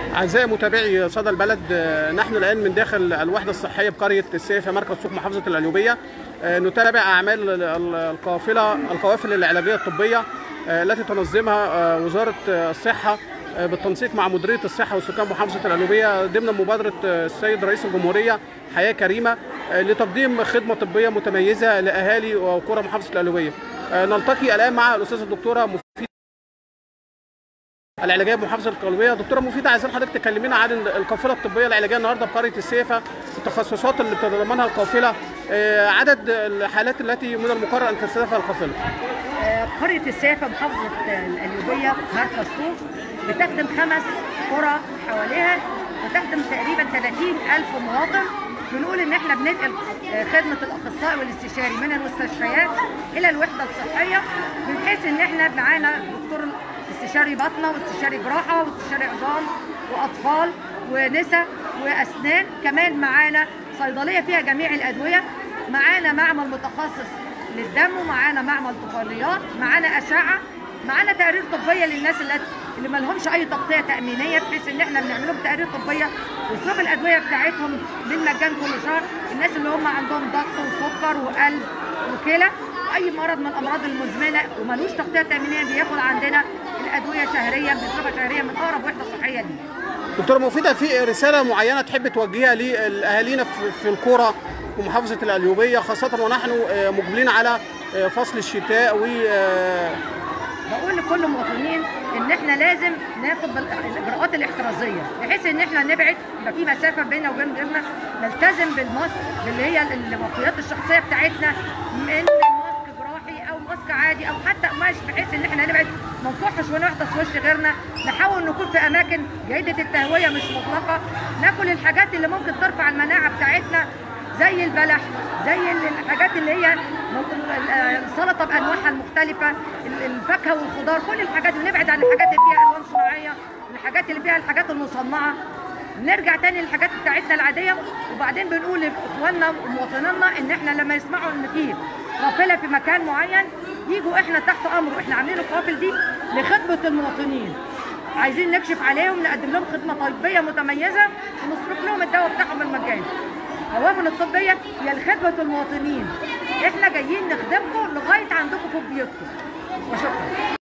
أعزائي متابعي صدى البلد آه، نحن الآن من داخل الوحدة الصحية بقرية السيفة مركز سوق محافظة القليوبية آه، نتابع أعمال ال- ال- القافلة القوافل العلاجية الطبية آه، التي تنظمها آه، وزارة آه، الصحة آه، بالتنسيق مع مديرية الصحة وسكان محافظة القليوبية ضمن مبادرة آه، السيد رئيس الجمهورية حياة كريمة آه، لتقديم خدمة طبية متميزة لأهالي وقرى محافظة القليوبية آه، نلتقي الآن مع الأستاذة الدكتورة مفيدة العلاجيه بمحافظه القليوبيه دكتوره مفيده عايزين حضرتك تكلمينا عن القافله الطبيه العلاجيه النهارده بقريه السيفه التخصصات اللي بتتضمنها القافله آه، عدد الحالات التي من المقرر ان تستهدفها القافله آه، قرية السيافة محافظة القليوبية مركز طوف بتخدم خمس قرى حواليها وتخدم تقريبا 30 ألف مواطن بنقول إن إحنا بننقل آه، خدمة الأخصائي والاستشاري من المستشفيات إلى الوحدة الصحية بحيث إن إحنا معانا دكتور استشاري بطنة واستشاري جراحة واستشاري عظام وأطفال ونساء وأسنان كمان معانا صيدلية فيها جميع الأدوية معانا معمل متخصص للدم ومعانا معمل طفيليات معانا اشعه معانا تقارير طبيه للناس اللي اللي ما لهمش اي تغطيه تامينيه بحيث ان احنا بنعمل لهم تقارير طبيه وصرف الادويه بتاعتهم بالمجان كل شهر الناس اللي هم عندهم ضغط وسكر وقلب وكلى اي مرض من الامراض المزمنه وملوش تغطيه تامينيه بياخد عندنا الادويه شهريا بصفه شهريه من اقرب وحده صحيه ليه دكتوره مفيده في رساله معينه تحب توجهها لاهالينا في في القرى ومحافظه القليوبيه خاصه ونحن آه، مقبلين على آه، فصل الشتاء و آه، بقول لكل المواطنين ان احنا لازم ناخد بال- الاجراءات الاحترازيه بحيث ان احنا نبعد يبقى في مسافه بيننا وبين غيرنا نلتزم بالماسك اللي هي الوقايات الشخصيه بتاعتنا من ماسك جراحي او ماسك عادي او حتى قماش بحيث ان احنا نبعد ما نكحش ونعطس في وش غيرنا نحاول نكون في اماكن جيده التهويه مش مغلقه ناكل الحاجات اللي ممكن ترفع المناعه بتاعتنا زي البلح زي ال- الحاجات اللي هي ممكن ال- السلطه بانواعها المختلفه ال- الفاكهه والخضار كل الحاجات دي ونبعد عن الحاجات اللي فيها الوان صناعيه الحاجات اللي فيها الحاجات المصنعه نرجع تاني للحاجات بتاعتنا العاديه وبعدين بنقول لاخواننا ومواطنينا ان احنا لما يسمعوا ان في قافله في مكان معين يجوا احنا تحت امر واحنا عاملين القوافل دي لخدمه المواطنين عايزين نكشف عليهم نقدم لهم خدمه طبيه متميزه ونصرف لهم الدواء بتاعهم بالمجان العوامل الطبيه هي لخدمه المواطنين احنا جايين نخدمكم لغايه عندكم في بيوتكم وشكرا